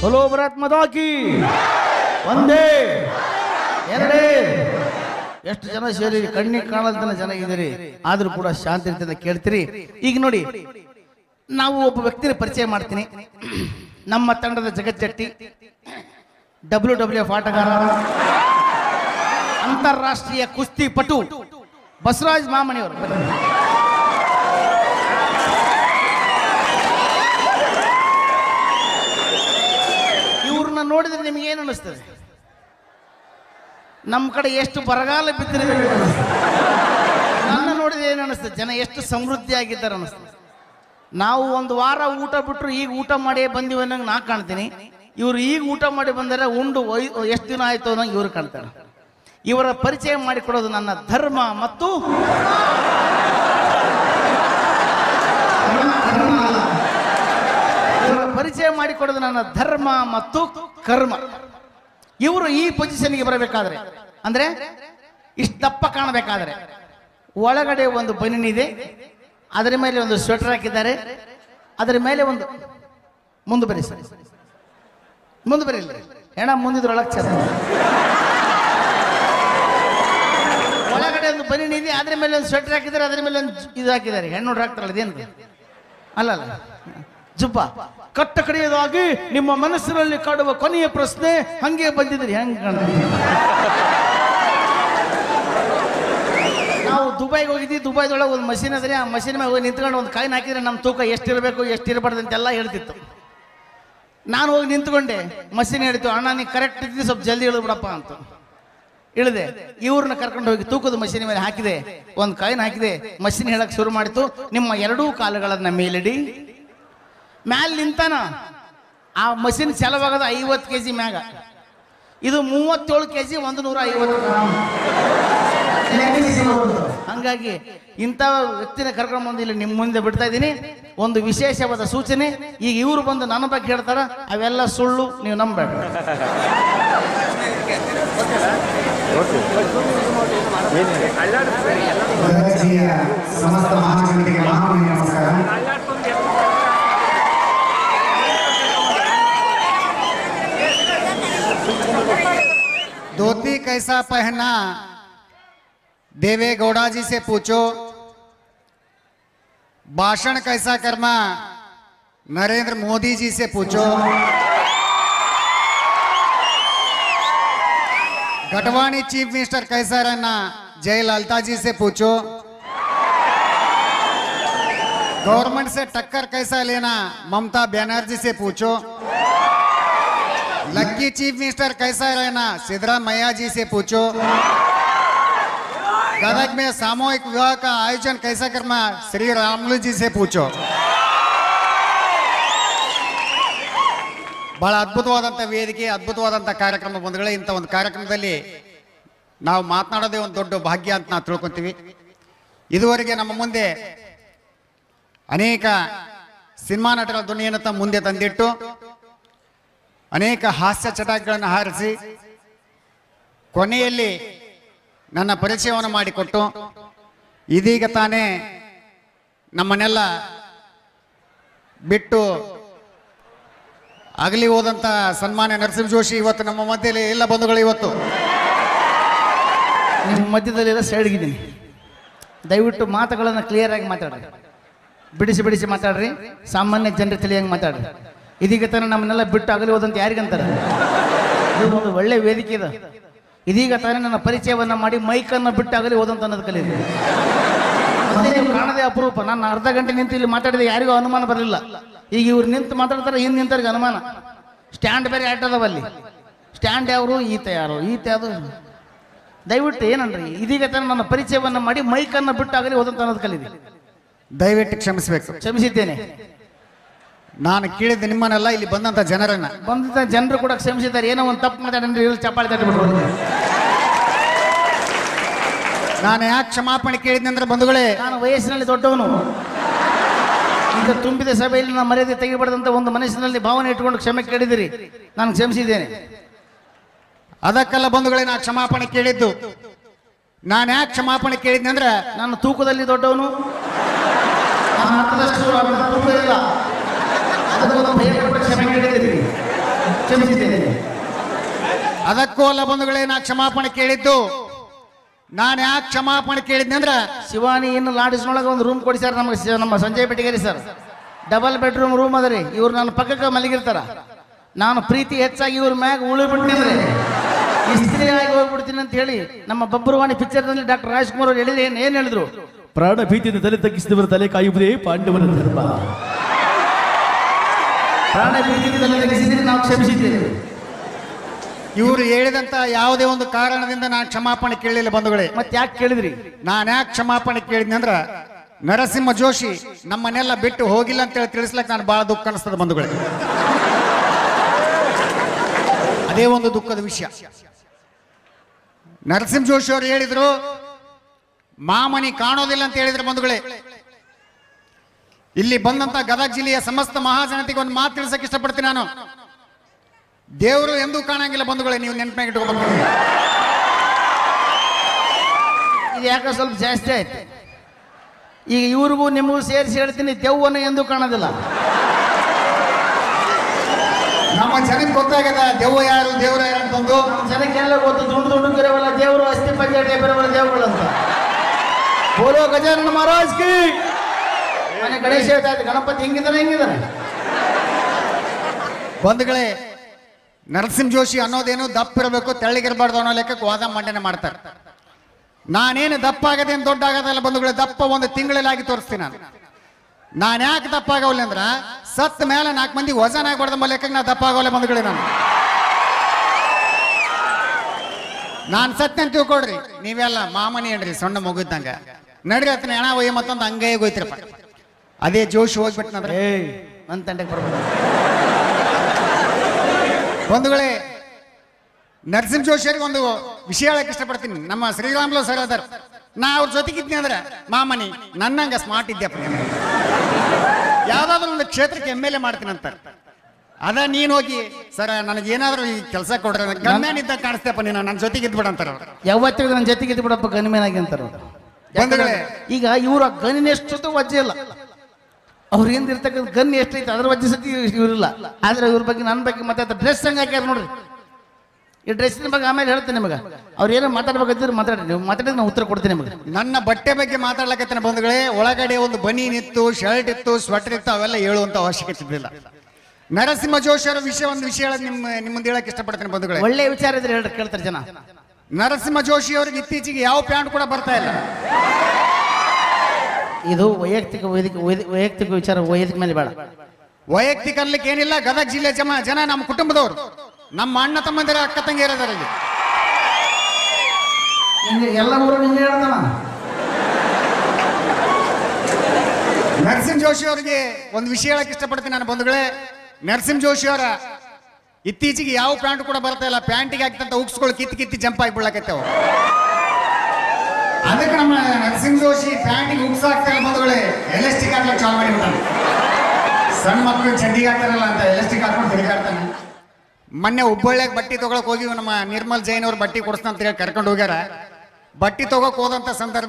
Hello Bharat ಮದಾಕಿ ಒಂದೇ ಎರಡೇ ಎಷ್ಟು ಜನ ಸೇರಿ ಕಣ್ಣಿಗೆ ಕಾಣಲ್ತನ ಜನ ಇದ್ದೀರಿ ಆದ್ರೂ ಕೂಡ ಶಾಂತಿ ರೀತಿಯಿಂದ ಕೇಳ್ತೀರಿ ಈಗ ನೋಡಿ ನಾವು ಒಬ್ಬ ವ್ಯಕ್ತಿನ ಪರಿಚಯ ಮಾಡ್ತೀನಿ ನಮ್ಮ ತಂಡದ ಜಗಜ್ಜಟ್ಟಿ ಡಬ್ಲ್ಯೂ ಡಬ್ಲ್ಯೂ ಎಫ್ ಆಟಗಾರ ಅಂತಾರಾಷ್ಟ್ರೀಯ ಕುಸ್ತಿ ಪಟು ಬಸವರಾಜ್ ಮಾಮಣಿಯವರು ಬನ್ನಿ. ಇವ್ರನ್ನ ನೋಡಿದ್ರೆ ನಿಮ್ಗೆ ಏನು ಅನಿಸ್ತದೆ ನಮ್ಮ ಕಡೆ ಎಷ್ಟು ಬರಗಾಲ ಬಿದ್ದರೆ ನನ್ನ ನೋಡಿದ್ರೆ ಏನು ಅನಿಸ್ತದೆ ಜನ ಎಷ್ಟು ಸಮೃದ್ಧಿ ಆಗಿದ್ದಾರೆ ಅನಿಸ್ತದೆ ನಾವು ಒಂದು ವಾರ ಊಟ ಬಿಟ್ಟರು ಈಗ ಊಟ ಮಾಡಿ ಬಂದಿವಿ ಅನ್ನಂಗೆ ನಾ ಕಾಣ್ತೀನಿ ಇವರು ಈಗ ಊಟ ಮಾಡಿ ಬಂದರೆ ಉಂಡು ಒಯ್- ಎಷ್ಟು ದಿನ ಆಯ್ತು ಅನ್ನಂಗೆ ಇವ್ರು ಕಾಣ್ತಾರೆ ಇವರ ಪರಿಚಯ ಮಾಡಿಕೊಡೋದು ನನ್ನ ಧರ್ಮ ಮತ್ತು ಇವರ ಪರಿಚಯ ಮಾಡಿಕೊಡೋದು ನನ್ನ ಧರ್ಮ ಮತ್ತು ಕರ್ಮ ಇವರು ಈ ಪೊಸಿಷನ್ಗೆ ಬರಬೇಕಾದ್ರೆ ಅಂದ್ರೆ ಇಷ್ಟು ದಪ್ಪ ಕಾಣಬೇಕಾದ್ರೆ ಒಳಗಡೆ ಒಂದು ಬನಿನ್ ಇದೆ ಅದರ ಮೇಲೆ ಒಂದು ಸ್ವೆಟರ್ ಹಾಕಿದ್ದಾರೆ ಅದರ ಮೇಲೆ ಒಂದು ಮುಂದೆ ಬರಿ ಸರ್ ಮುಂದೆ ಬರಿ ಹೆಣ ಮುಂದಿದ್ರೊಳಗೆ ಚಂದ ಒಳಗಡೆ ಒಂದು ಬನಿನ್ ಇದೆ ಅದ್ರ ಮೇಲೆ ಒಂದು ಸ್ವೆಟರ್ ಹಾಕಿದ್ದಾರೆ ಅದ್ರ ಮೇಲೆ ಒಂದು ಇದು ಹಾಕಿದ್ದಾರೆ ಹೆಣ್ಣು ನೋಡ್ರಿ ಹಾಕ್ತಾರಲ್ಲ ಇದೇನು ಅಲ್ಲ ಅಲ್ಲ ಜುಬ್ಬ ಕಟ್ಟ ಕಡೆಯದಾಗಿ ನಿಮ್ಮ ಮನಸ್ಸಿನಲ್ಲಿ ಕಾಡುವ ಕೊನೆಯ ಪ್ರಶ್ನೆ ಹಂಗೆ ಬಂದಿದ್ರಿ ಹೆಂಗ್ ಕಾಣ್ತೀರಿ ನಾವು ದುಬೈಗೆ ಹೋಗಿದ್ವಿ ದುಬೈದೊಳಗೆ ಒಂದು ಮಷೀನ್ ಅದ್ರಿ ಆ ಮಷೀನ್ ಮೇಲೆ ಹೋಗಿ ನಿಂತ್ಕೊಂಡು ಒಂದು ಕಾಯಿನ ಹಾಕಿದ್ರೆ ನಮ್ಮ ತೂಕ ಎಷ್ಟಿರಬೇಕು ಎಷ್ಟಿರಬಾರ್ದು ಅಂತೆಲ್ಲ ಹೇಳ್ತಿತ್ತು ನಾನು ಹೋಗಿ ನಿಂತ್ಕೊಂಡೆ ಮಷೀನ್ ಹೇಳ್ತು ಅಣ್ಣ ನೀ ಕರೆಕ್ಟ್ ಇದ್ದಿ ಸ್ವಲ್ಪ ಜಲ್ದಿ ಇಳಿದು ಬಿಡಪ್ಪ ಅಂತ ಇಳಿದೆ ಇವ್ರನ್ನ ಕರ್ಕೊಂಡು ಹೋಗಿ ತೂಕದ ಮಷೀನ್ ಮೇಲೆ ಹಾಕಿದೆ ಒಂದು ಕಾಯಿನ ಹಾಕಿದೆ ಮಷೀನ್ ಹೇಳಕ್ ಶುರು ಮಾಡಿತು ನಿಮ್ಮ ಎರಡೂ ಕಾಲುಗಳನ್ನ ಮೇಲಿಡಿ ಮ್ಯಾಲ್ ನಿಂತಾನ ಆ ಮಷೀನ್ ಚಲವಾಗೋದು ಐವತ್ತು ಕೆ ಜಿ ಮ್ಯಾಗ ಇದು ಮೂವತ್ತೇಳು ಕೆ ಜಿ ಒಂದು ನೂರ ಐವತ್ತು ಗ್ರಾಮ್. ಹಂಗಾಗಿ ಇಂಥ ವ್ಯಕ್ತಿನ ಕರ್ಕೊಂಡು ಬಂದು ಇಲ್ಲಿ ನಿಮ್ಮ ಮುಂದೆ ಬಿಡ್ತಾ ಇದ್ದೀನಿ ಒಂದು ವಿಶೇಷವಾದ ಸೂಚನೆ ಈಗ ಇವರು ಬಂದು ನನ್ನ ಬಗ್ಗೆ ಹೇಳ್ತಾರ ಅವೆಲ್ಲ ಸುಳ್ಳು ನೀವು ನಂಬೇಡ ಭರತ್ಜಿಯ ಸಮಸ್ತ ಮಹಾಜನತೆಗೆ ಮಹಾಮನಿ ನಮಸ್ಕಾರ धोती कैसा पहना देवे गौड़ा जी से पूछो भाषण कैसा करना नरेंद्र मोदी जी से पूछो गटवानी चीफ मिनिस्टर कैसा रहना जयललिता जी से पूछो गवर्नमेंट से टक्कर कैसा लेना ममता बनर्जी से पूछो लक्की चीफ मिनिस्टर कैसा रहना सिद्धरामैया जी से पूछो गदग में सामूहिक विवाह का आयोजन कैसा करना श्री रामलू जी से पूछो ಬಹಳ ಅದ್ಭುತವಾದಂಥ ವೇದಿಕೆ ಅದ್ಭುತವಾದಂಥ ಕಾರ್ಯಕ್ರಮ ಬಂಧುಗಳೇ ಇಂಥ ಒಂದು ಕಾರ್ಯಕ್ರಮದಲ್ಲಿ ನಾವು ಮಾತನಾಡೋದೇ ಒಂದು ದೊಡ್ಡ ಭಾಗ್ಯ ಅಂತ ನಾವು ತಿಳ್ಕೊತೀವಿ ಇದುವರೆಗೆ ನಮ್ಮ ಮುಂದೆ ಅನೇಕ ಸಿನಿಮಾ ನಟರ ಧ್ವನಿಯನ್ನು ತಮ್ಮ ಮುಂದೆ ತಂದಿಟ್ಟು ಅನೇಕ ಹಾಸ್ಯ ಚಟಾಕಿಗಳನ್ನು ಹಾರಿಸಿ ಕೊನೆಯಲ್ಲಿ ನನ್ನ ಪರಿಚಯವನ್ನು ಮಾಡಿಕೊಟ್ಟು ಇದೀಗ ತಾನೇ ನಮ್ಮನ್ನೆಲ್ಲ ಬಿಟ್ಟು ಆಗಲಿ ಹೋದಂತ ಸನ್ಮಾನ್ಯ ನರಸಿಂಹ ಜೋಶಿ ಇವತ್ತು ನಮ್ಮ ಮಧ್ಯದಲ್ಲಿ ಎಲ್ಲ ಬಂಧುಗಳು ಇವತ್ತು ನಿಮ್ಮ ಮಧ್ಯದಲ್ಲೆಲ್ಲ ಸೈಡ್ಗಿದ್ದೀನಿ ದಯವಿಟ್ಟು ಮಾತುಗಳನ್ನು ಕ್ಲಿಯರ್ ಆಗಿ ಮಾತಾಡ್ರಿ ಬಿಡಿಸಿ ಬಿಡಿಸಿ ಮಾತಾಡ್ರಿ ಸಾಮಾನ್ಯ ಜನರು ತಿಳಿಯಂಗೆ ಮಾತಾಡ್ರಿ ಇದೀಗ ತಾನೇ ನಮ್ಮನ್ನೆಲ್ಲ ಬಿಟ್ಟು ಆಗಲಿ ಹೋದಂತ ಯಾರಿಗಂತಾರೆ ಇದು ಒಂದು ಒಳ್ಳೆ ವೇದಿಕೆ ಇದೆ ಇದೀಗ ತಾನೇ ನನ್ನ ಪರಿಚಯವನ್ನ ಮಾಡಿ ಮೈಕನ್ನು ಬಿಟ್ಟು ಆಗಲಿ ಹೋದಂತ ಅನ್ನೋದು ಕಲಿಯಿರಿ ಮತ್ತೆ ನೀವು ಕಾಣದೆ ಅಪರೂಪ ನಾನು ಅರ್ಧ ಗಂಟೆ ನಿಂತು ಇಲ್ಲಿ ಮಾತಾಡಿದೆ ಯಾರಿಗೂ ಅನುಮಾನ ಬರಲಿಲ್ಲ ಈಗ ಇವ್ರು ನಿಂತು ಮಾತಾಡ್ತಾರೆ ಹಿಂದೆ ನಿಂತವ್ರಿಗೆ ಅನುಮಾನ ಸ್ಟ್ಯಾಂಡ್ ಬೇರೆ ಆಟ ಅದಾವ ಅಲ್ಲಿ ಸ್ಟ್ಯಾಂಡ್ ಯಾರು ಈತ ಯಾರು ಈತ ಯಾವುದು ದಯವಿಟ್ಟು ಏನನ್ರಿ ಇದೀಗ ತಾನೇ ನನ್ನ ಪರಿಚಯವನ್ನ ಮಾಡಿ ಮೈಕನ್ನು ಬಿಟ್ಟು ಆಗಲಿ ಹೋದಂತ ಅನ್ನೋದು ಕಲಿಯಿರಿ ದಯವಿಟ್ಟು ಕ್ಷಮಿಸಬೇಕು ಕ್ಷಮಿಸಿದ್ದೇನೆ ನಾನು ಕೇಳಿದ ನಿಮ್ಮನ್ನೆಲ್ಲ ಇಲ್ಲಿ ಬಂದಂತ ಜನರನ್ನ ಬಂದ ಜನರು ಕೂಡ ಕ್ಷಮಿಸಿದ್ದಾರೆ ಏನೋ ಒಂದು ತಪ್ಪು ಮಾತಾಡಂದ್ರೆ ಇಲ್ಲಿ ಚಪ್ಪಾಳೆ ತಟ್ಟಿಬಿಟ್ರು ನಾನು ಯಾಕೆ ಕ್ಷಮಾಪಣೆ ಕೇಳಿದ್ನೆ ಅಂದ್ರೆ ಬಂಧುಗಳೇ ನಾನು ವಯಸ್ಸಿನಲ್ಲಿ ದೊಡ್ಡವನು ಈಗ ತುಂಬಿದ ಸಭೆಯಲ್ಲಿ ನಾನು ಮರ್ಯಾದೆ ತೆಗಿಬಾರ್ದಂತ ಒಂದು ಮನಸ್ಸಿನಲ್ಲಿ ಭಾವನೆ ಇಟ್ಕೊಂಡು ಕ್ಷಮೆ ಕೇಳಿದಿರಿ ನಾನು ಕ್ಷಮಿಸಿದ್ದೇನೆ ಅದಕ್ಕೆಲ್ಲ ಬಂಧುಗಳೇ ನಾ ಕ್ಷಮಾಪಣೆ ಕೇಳಿದ್ದು ನಾನು ಯಾಕೆ ಕ್ಷಮಾಪಣೆ ಕೇಳಿದ್ನೆ ಅಂದ್ರೆ ನಾನು ತೂಕದಲ್ಲಿ ದೊಡ್ಡವನು ನನ್ನ ಅರ್ಥದಷ್ಟು ನನ್ನ ತೂಕ ಇಲ್ಲ ಅದಕ್ಕೊಂದು ಭಯಪಟ್ಟು ಕ್ಷಮೆ ಕೇಳಿದ್ದೀರಿ ಕ್ಷಮಿಸಿದ್ದೇನೆ ಅದಕ್ಕೂ ಅಲ್ಲ ಬಂಧುಗಳೇ ನಾ ಕ್ಷಮಾಪಣೆ ಕೇಳಿದ್ದು ನಾನು ಯಾಕೆ ಕ್ಷಮಾಪಣೆ ಕೇಳಿದ್ನೆ ಅಂದ್ರ ಶಿವಾನಿ ಇನ್ನು ಲಾಡಿಸ್ನೊಳಗೆ ಒಂದು ರೂಮ್ ಕೊಡಿ ಸರ್ ನಮಗೆ ಸ- ನಮ್ಮ Sanjay Bettigeri sir double bedroom room ಅದ ರೀ ಇವ್ರು ನನ್ನ ಪಕ್ಕಕ್ಕೆ ಮಲಗಿರ್ತಾರ ನಾನು ಪ್ರೀತಿ ಹೆಚ್ಚಾಗಿ ಇವ್ರ ಮ್ಯಾಗ ಉಳಿ ಬಿಟ್ಟಿದ್ರೆ ಇಸ್ತ್ರಿ ಆಗಿ ಹೋಗ್ಬಿಡ್ತೀನಿ ಅಂತ ಹೇಳಿ ನಮ್ಮ ಬಬ್ರುವಾಣಿ ಪಿಕ್ಚರ್ನಲ್ಲಿ ಡಾಕ್ಟರ್ ರಾಜ್ಕುಮಾರ್ ಅವ್ರು ಹೇಳಿದ್ರೆ ಏನು ಏನು ಹೇಳಿದ್ರು ಪ್ರಾಣ ಭೀತಿಯಿಂದ ತಲೆ ತಗ್ಗಿಸಿದವರ ತಲೆ ಕಾಯುವುದೇ ಪಾಂಡವನ ಧರ್ಮ ಪ್ರಾಣ ಭೀತಿಯಿಂದ ತೆಗೆಸಿದ್ರೆ ನಾವು ಕ್ಷಮಿಸಿದ್ದೇವೆ ಇವರು ಹೇಳಿದಂತ ಯಾವುದೇ ಒಂದು ಕಾರಣದಿಂದ ನಾನು ಕ್ಷಮಾಪಣೆ ಕೇಳಲಿಲ್ಲ ಬಂಧುಗಳೇ ಮತ್ತೆ ಯಾಕೆ ಕೇಳಿದ್ರಿ ನಾನು ಯಾಕೆ ಕ್ಷಮಾಪಣೆ ಕೇಳಿದ್ನಿ ಅಂದ್ರ ನರಸಿಂಹ ಜೋಶಿ ನಮ್ಮನ್ನೆಲ್ಲ ಬಿಟ್ಟು ಹೋಗಿಲ್ಲ ಅಂತ ಹೇಳಿ ತಿಳಿಸ್ಲಕ್ಕೆ ನಾನು ಬಹಳ ದುಃಖ ಅನಿಸ್ತದೆ ಬಂಧುಗಳೇ ಅದೇ ಒಂದು ದುಃಖದ ವಿಷಯ ನರಸಿಂಹ ಜೋಶಿ ಅವರು ಹೇಳಿದ್ರು ಮಾಮನಿ ಕಾಣೋದಿಲ್ಲ ಅಂತ ಹೇಳಿದ್ರು ಬಂಧುಗಳೇ ಇಲ್ಲಿ ಬಂದಂತ ಗದಗ ಜಿಲ್ಲೆಯ ಸಮಸ್ತ ಮಹಾಜನತೆಗೆ ಒಂದು ಮಾತು ತಿಳಿಸಕ್ಕೆ ಇಷ್ಟಪಡ್ತೀನಿ ನಾನು ದೇವರು ಎಂದೂ ಕಾಣಂಗಿಲ್ಲ ಬಂಧುಗಳೇ ನೀವು ನೆನಪಿನಾಗ ಇಟ್ಕೋಬೇಕು ಇದು ಯಾಕೆ ಸ್ವಲ್ಪ ಜಾಸ್ತಿ ಆಯ್ತು ಈಗ ಇವ್ರಿಗೂ ನಿಮಗೂ ಸೇರಿಸಿ ಹೇಳ್ತೀನಿ ದೆವ್ವನು ಎಂದು ಕಾಣೋದಿಲ್ಲ ನಮ್ಮ ಜನಕ್ಕೆ ಗೊತ್ತಾಗದ ದೆವ್ವ ಯಾರು ದೇವ್ರ ಯಾರು ಅಂತಂದು ಜನಕ್ಕೆಲ್ಲ ಗೊತ್ತು ದುಂಡು ದುಂಡು ಇರೋವಲ್ಲ ದೇವರು ಅಸ್ಥಿ ಪಂಜಾಟ ಬರೋವಲ್ಲ ದೇವರುಗಳು ಅಂತ ಬೋಲೋ ಗಜಾನನ ಮಹಾರಾಜ್ ಕಿ ಮನೆ ಗಣೇಶ ಹೇಳ್ತಾ ಇದ್ದ ಗಣಪತಿ ಹೆಂಗಿದಾನೆ ಹೆಂಗಿದಾನೆ ಬಂಧುಗಳೇ ನರಸಿಂಹ ಜೋಶಿ ಅನ್ನೋದೇನು ದಪ್ಪ ಇರಬೇಕು ತೆಳ್ಳಗಿರಬಾರ್ದು ಅನ್ನೋ ಲೆಕ್ಕಕ್ಕೆ ವಾದ ಮಂಡನೆ ಮಾಡ್ತಾರೆ ನಾನೇನು ದಪ್ಪ ಆಗದೆ ಅಂತ ದೊಡ್ಡ ಆಗೋದಲ್ಲ ಬಂಧುಗಳೇ ದಪ್ಪ ಒಂದು ತಿಂಗಳಲ್ಲಿ ಆಗಿ ತೋರಿಸ್ತೀನಿ ನಾನು ನಾನು ಯಾಕೆ ದಪ್ಪ ಆಗವಲ್ಲ ಅಂದ್ರ ಸತ್ತ ಮೇಲೆ ನಾಲ್ಕು ಮಂದಿ ವಜನ ಆಗ್ಬಾರ್ದು ಎಂಬ ಲೆಕ್ಕಕ್ಕೆ ನಾ ದಪ್ಪ ಆಗೋಲ್ಲ ಬಂಧುಗಳೇ ನಾನು ನಾನು ಸತ್ಯ ಅಂತ ತಿಳ್ಕೊಡ್ರಿ ನೀವೆಲ್ಲ ಮಾಮನಿ ಏನ್ರಿ ಸಣ್ಣ ಮಗುದ್ದಂಗ ನಡ್ರಿ ಆತನ ಹೆಣ ಒಯ್ಯ ಮತ್ತೊಂದು ಹಂಗೇ ಹೋಯ್ತಿರಪ್ಪ ಅದೇ ಜೋಶ್ ಹೋಗ್ಬಿಟ್ನಂದ್ರೆ ಏಯ್ ನನ್ನ ತಂಡಕ್ಕೆ ಬರ್ಬೋದು ಬಂಧುಗಳೇ ನರಸಿಂಹ ಜೋಶಿಯರಿಗೆ ಒಂದು ವಿಷಯ ಹೇಳಕ್ ಇಷ್ಟಪಡ್ತೀನಿ ನಮ್ಮ ಶ್ರೀರಾಮ್ಲು ಸರ್ ಅದಾರ ನಾ ಅವ್ರ ಜೊತೆಗಿದ್ನಿ ಅಂದ್ರೆ ಮಾಮನಿ ನನ್ನಂಗ ಸ್ಮಾರ್ಟ್ ಇದ್ಯಪ್ಪ ನೀನು ಯಾವ್ದಾದ್ರು ಒಂದು ಕ್ಷೇತ್ರಕ್ಕೆ ಎಮ್ ಎಲ್ ಎ ಮಾಡ್ತೀನಿ ಅಂತ ಅದ ನೀನ್ ಹೋಗಿ ಸರ್ ನನಗೆ ಏನಾದ್ರು ಈ ಕೆಲಸ ಕೊಡ್ರಿ ಗಮ್ಯಾನ್ ಇದ್ದಾಗ ಕಾಣಿಸ್ತೇಪ್ಪ ನೀನು ನನ್ನ ಜೊತೆಗೆ ಇದ್ಬಿಡ ಅಂತಾರ ಅವ್ರು. ಯಾವತ್ತಿಗೂ ನನ್ನ ಜೊತೆಗೆ ಇದ್ದು ಬಿಡಪ್ಪ ಗನಿಮೇನಾಗಿ ಅಂತಾರ ಬಂಧುಗಳೇ ಈಗ ಇವ್ರ ಗನ್ನಿನ ಎಷ್ಟು ವಜ್ಜೆ ಇಲ್ಲ ಅವ್ರ ಹಿಂದೆ ಇರ್ತಕ್ಕಂಥ ಗನ್ ಎಷ್ಟೈತೆ ಅದ್ರ ವಜ್ಜೆ ಸತಿ ಇವ್ರಿಲ್ಲ ಆದ್ರೆ ಇವ್ರ ಬಗ್ಗೆ ನನ್ನ ಬಗ್ಗೆ ಮತ್ತೆ ಡ್ರೆಸ್ ಹಂಗೆ ಹಾಕ್ಯಾರ ನೋಡ್ರಿ ಈ ಡ್ರೆಸ್ಸಿನ ಬಗ್ಗೆ ಆಮೇಲೆ ಹೇಳ್ತೇನೆ ನಿಮಗೆ ಅವ್ರು ಏನೋ ಮಾತಾಡ್ಬೇಕಂತಿದ್ರೆ ಮಾತಾಡ್ರಿ ನೀವು ಮಾತಾಡಿದ್ರೆ ನಾನು ಉತ್ತರ ಕೊಡ್ತೀನಿ ನಿಮಗೆ ನನ್ನ ಬಟ್ಟೆ ಬಗ್ಗೆ ಮಾತಾಡ್ಲಕತ್ತೇನೆ ಬಂಧುಗಳೇ ಒಳಗಡೆ ಒಂದು ಬನೀನ್ ಇತ್ತು ಶರ್ಟ್ ಇತ್ತು ಸ್ವೆಟರ್ ಇತ್ತು ಅವೆಲ್ಲ ಹೇಳುವಂತ ಅವಶ್ಯಕತೆ ಇರಲಿಲ್ಲ ನರಸಿಂಹ ಜೋಶಿ ಅವರ ವಿಷಯ ಒಂದು ವಿಷಯ ಹೇಳಕ್ ನಿಮ್ಮ ನಿಮ್ಮ ಮುಂದೆ ಹೇಳಕ್ ಇಷ್ಟಪಡ್ತೇನೆ ಬಂಧುಗಳೇ ಒಳ್ಳೆ ವಿಚಾರ ಇದ್ರೆ ಹೇಳ್ರಿ ಕೇಳ್ತಾರೆ ಜನ ನರಸಿಂಹ ಜೋಶಿ ಅವರಿಗೆ ಇತ್ತೀಚೆಗೆ ಯಾವ ಪ್ಯಾಂಟ್ ಕೂಡ ಬರ್ತಾ ಇಲ್ಲ ಇದು ವೈಯಕ್ತಿಕ ವೈದಿಕ ವೈದಿ- ವೈಯಕ್ತಿಕ ವಿಚಾರ ವೈಯಕ್ತಿಕ ಮೇಲೆ ಬೇಡ ವೈಯಕ್ತಿಕ ಅನ್ಲಿಕ್ಕೆ ಏನಿಲ್ಲ ಗದಗ ಜಿಲ್ಲೆ ಜಮ ಜನ ನಮ್ಮ ಕುಟುಂಬದವರು ನಮ್ಮ ಅಣ್ಣ ತಮ್ಮಂದಿರ ಅಕ್ಕ ತಂಗಿಯರದಾರ ಇಲ್ಲಿ ಹಿಂಗೆ ಎಲ್ಲ ಊರು ಹಿಂಗೆ ಹೇಳ್ತಾನ ನರಸಿಂಹ ಜೋಶಿ ಅವರಿಗೆ ಒಂದು ವಿಷಯ ಹೇಳಕ್ ಇಷ್ಟಪಡ್ತೀನಿ ನಾನು ಬಂಧುಗಳೇ ನರಸಿಂಹ ಜೋಶಿ ಅವರ ಇತ್ತೀಚೆಗೆ ಯಾವ ಪ್ಯಾಂಟ್ ಕೂಡ ಬರ್ತಾ ಇಲ್ಲ ಪ್ಯಾಂಟಿಗೆ ಹಾಕಿದಂತ ಉಕ್ಸ್ಗಳು ಕಿತ್ತಿ ಕಿತ್ತಿ ಜಂಪ್ ಆಗಿ ಬೀಳಕತ್ತೇವ ಅದಕ್ಕೆ ನಮ್ಮ ನರಸಿಂಹ ಜೋಶಿ ಪ್ಯಾಂಟಿಗೆ ಉಕ್ಸ್ ಹಾಕ್ತಾರೆ ಬಂಧುಗಳೇ ಎಲೆಸ್ಟಿಕ್ ಹಾಕ್ಲಿಕ್ಕೆ ಚಾಲು ಮಾಡಿಬಿಟ್ಟಾನೆ ಸಣ್ಣ ಮಕ್ಕಳು ಚಡ್ಡಿಗೆ ಹಾಕ್ತಾರಲ್ಲ ಅಂತ ಎಲೆಸ್ಟಿಕ್ ಹಾಕೊಂಡು ತಿರುಗಾಡ್ತಾನೆ ಮೊನ್ನೆ ಹುಬ್ಬಳ್ಳಿಯಾಗ ಬಟ್ಟೆ ತಗೊಳಕ್ ಹೋಗಿ ನಮ್ಮ ನಿರ್ಮಲ್ ಜೈನ್ ಅವ್ರ ಬಟ್ಟೆ ಕೊಡಿಸ್ತಾ ಅಂತ ಹೇಳಿ ಕರ್ಕೊಂಡು ಹೋಗ್ಯಾರ ಬಟ್ಟೆ ತಗೋಕ್ ಹೋದಂತ ಸಂದರ್ಭ